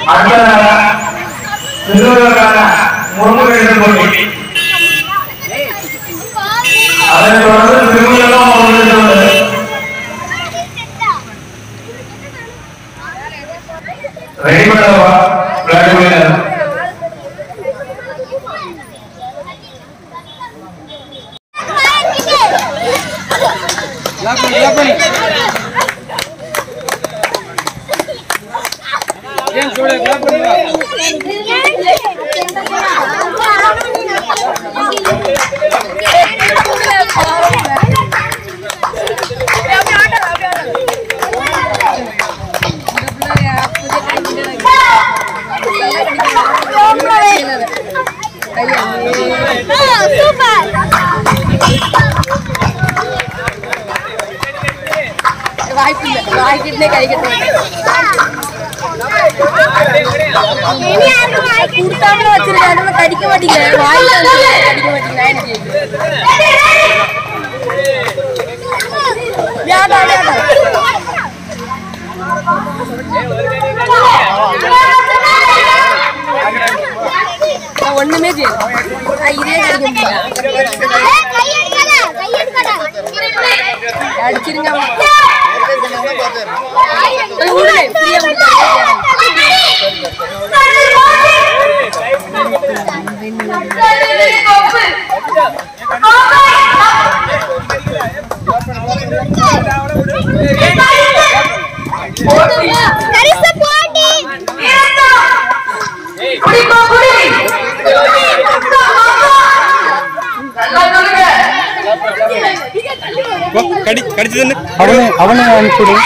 அடுத்ததாக திருவள்ளுவருக்கான முருகு எழுதல் போட்டி அதனைத் தொடர்ந்து திருமணம் முருகு எழுதுவது ரெடி பண்ணவா விளையாட்டு சூப்பர் வாய்ப்பில்லை வாய்க்கிட்டே கை கட்டுவேன் கொடுத்தாமல வச்சிருக்காங்க கடிக்க மாட்டேங்கிறேன் வாயில வந்து கடிக்க மாட்டேங்கிறேன் வியாபாரம் வியாபாரம் நான் ஒண்ணுமே செய்யல நான் இதே கடிக்க முடியல அடிச்சிருங்க அவனை. போய் விடுங்க, ஃப்ரீயா விடுங்க. கரிச போட்டி கடி கடிச்சதுன்னு அவனை அவனை அனுப்பிடு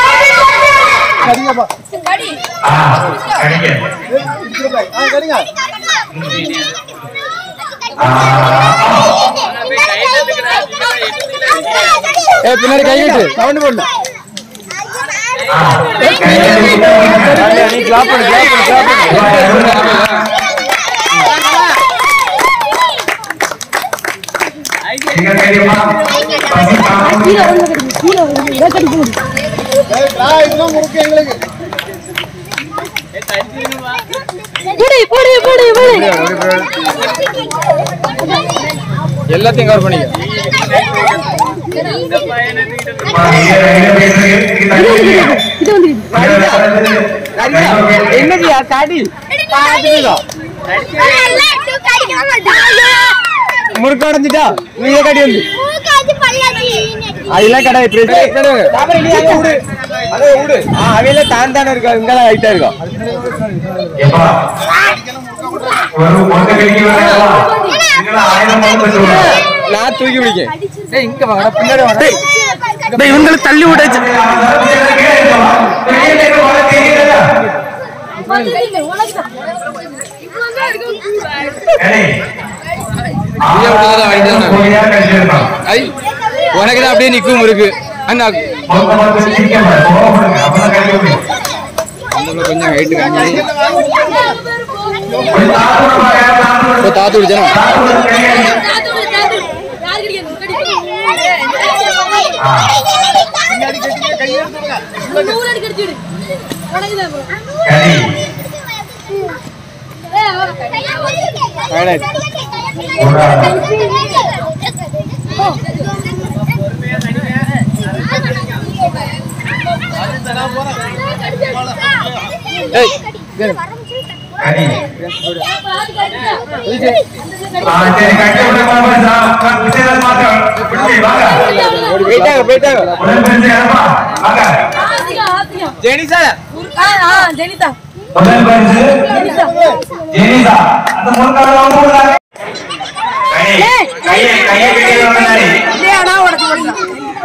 கடி. ஆ கடிங்க ஏ பின்னாடி கை கட்டு சவுண்ட் போடல நீ கிளாப் பண்ணு கிளாப் பண்ணு கிளாப் பண்ணு எல்லாத்தையும் கவர் பண்ணிக்க என்னதியா காடி முறுக்கு உடஞ்சிட்டா நீயே கடி வந்து அதெல்லாம் கிடையாது பிரச்சனை விடு அதே விடு அவையில தான் தானே இருக்கா இங்கெல்லாம் ஹைட்டா இருக்கா ஒரு ஒன்று கடிக்க வேண்டாமா ஆயிரம் மணி பெற்றுள்ளோம் நான் தூக்கி பிடிக்கேன் டேய் இங்க வாடா பின்னாடி வாடா டேய் இவங்களை தள்ளி விடாச்சு ஐ உனக்கு தான் அப்படியே நிக்கும் இருக்கு அண்ணா அந்த கொஞ்சம் ஹைட்டு காமி இப்போ தாத்து விடுச்சா நூறு அடி கடிச்சிடு உனக்கு தான் bro. ஏய் போயிட்டாங்க போயிட்டாங்க ஆசியா, ஆசியா. ஜெனிசா ஆ, ஆ, ஜெனிதா முதல் பரிசு ஜெனிதா ஜெனிதா அந்த முறுக்கால வாங்குறாங்க கையை கையை கையை கட்டி டேய், அண்ணா, உனக்கு உனக்கு.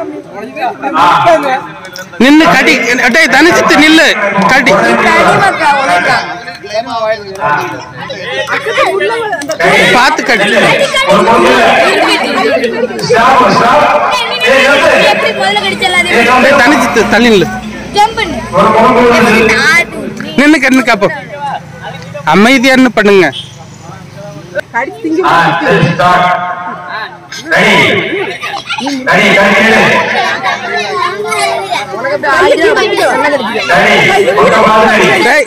நின்னு கடி டேய் தனிச்சிட்டு நில்லு கடி கடிமாக்கா, உனக்கா. பார்த்து கடி ஒரு பொண்ணு ஸ்டாப் ஸ்டாப் ஏய் நிறுத்து. எப்படி முதல்ல கடிச்சலாம் ஏய் கம்பி. டேய் தனிச்சிட்டு தள்ளி நில்லு ஜம்ப் பண்ணு ஒரு பொண்ணு நின்னு கண்ணு காப்போ அமைதியா இருந்து பண்ணுங்க ஆ சரி ஸ்டார்ட் ரெடி ரெடி கட்டி சரி ஒத்த பார்த்து அடி டேய்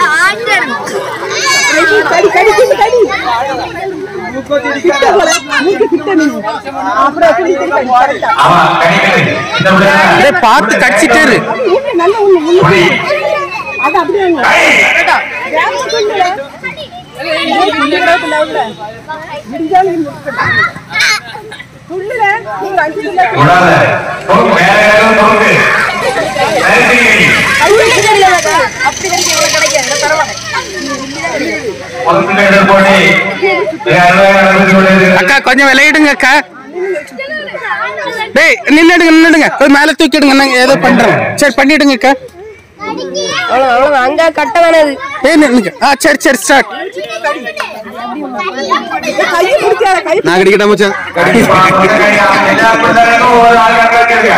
ஆமா கடிக்கிறது இந்த பிள்ளை டேய் பார்த்து கடிச்சிட்டே இரு புடி கை விடாத போக்கு வேற யாரும் போக்கு நன்றி ஒரு பிள்ளை போட்டி அக்கா கொஞ்சம் விளையாடுங்க அக்கா டேய் நின்னுடுங்க நின்னுடுங்க போய் மேல தூக்கிடுங்க நாங்க ஏதோ பண்றோம் சரி பண்ணிடுங்க அக்கா அவ்வளவு அவ்வளவு அங்க கட்ட வேணாது ஏய் நின்னுங்க ஆ சரி சரி ஸ்டார்ட் நான் கடிக்கட்டா மச்சான் எல்லா பிள்ளைகளும் ஒரு ஆள் கணக்கு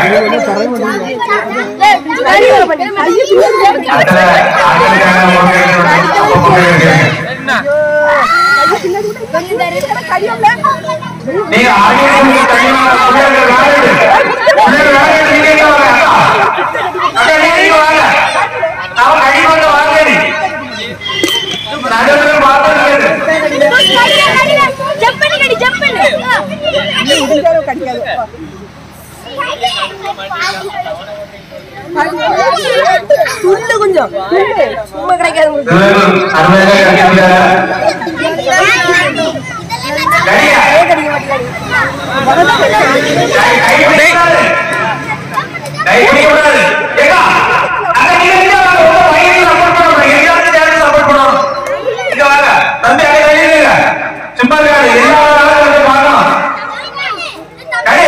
அதுல ஆளுக்கான நீங்க ஆடியன்ஸ் தனியா பிள்ளைகள் விளையாடு பிள்ளைகள் விளையாடு நீங்க எங்க வாங்க அக்கா நீங்க இங்க வாங்க அவன் கடிவாங்க வாங்க நீ நடுவில் பார்த்தது ஜப்பனி கடி ஜப்பனி துண்டு கொஞ்சம் துண்டு. சும்மா கிடைக்காது உங்களுக்கு. அருமையாக கடிக்கிற கடியா கை கை பிடிக்காது கை பிடிக்கூடாது ஏகா அங்க நீங்க இங்க வாங்க உங்க பையனுக்கு சப்போர்ட் பண்ணணும் எல்லாரும் சேர்ந்து சப்போர்ட் பண்ணணும் இங்க வாங்க தம்பி அங்க வெளியில சும்மா இருக்காது எல்லா வேலையும் வந்து பார்க்கணும் கை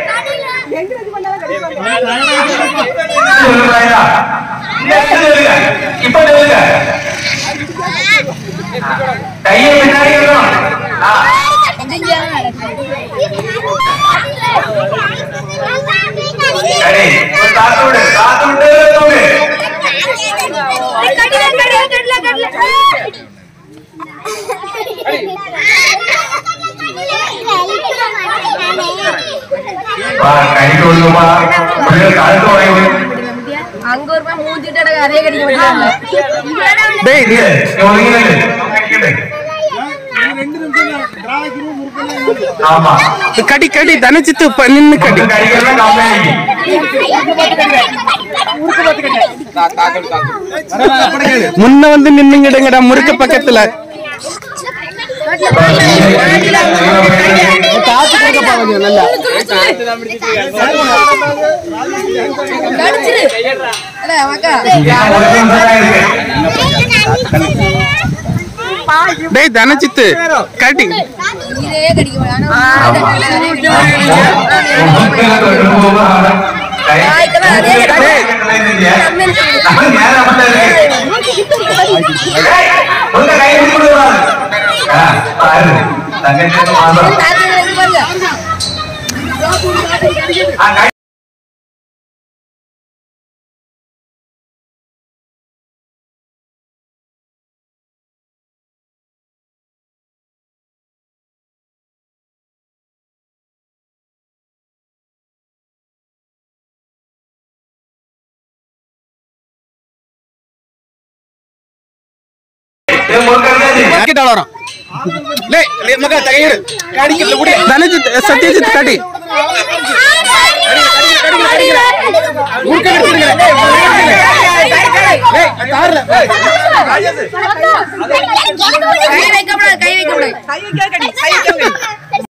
சொல்லுங்க ராஜா. இந்த இடத்துல நில்லுங்க. இப்ப நில்லுங்க. கையை பின்னாடி இருக்கணும். ஆ. சரி இப்ப காத்து விடு காத்து விட்டு தூங்கு வா கைட்டு விடுங்கப்பா பிள்ளைகள் கழுத்து உடையுது அங்க ஒரு ரூபாய் மூஞ்சிட்டு எனக்கு அதே கடிக்க மாட்டேங்கிறாங்க டேய் இங்க, இங்க ஒதுங்கி நில்லு. இங்க நில்லு. ஆமா கடி கடி தனச்சித்து ப- நின்னு கடி கொஞ்சம் கடிக்கலாம் கம்மியாகி முன்ன வந்து நின்னுங்கிடுங்கடா முறுக்கு பக்கத்துல கடிச்சிரு அட, அக்கா டேய் தனச்சித்து கடி இதே கடிக்க மாட்டேன் கை கிட்ட வரோம் டேய் டேய், மகா தகையிரு கடிக்கல குடி தனச்சித் சத்யஜித் கடி முறுக்க கடிச்சிருங்க டேய் தாரல டேய் கை வைக்க கூடாது கை வைக்க கூடாது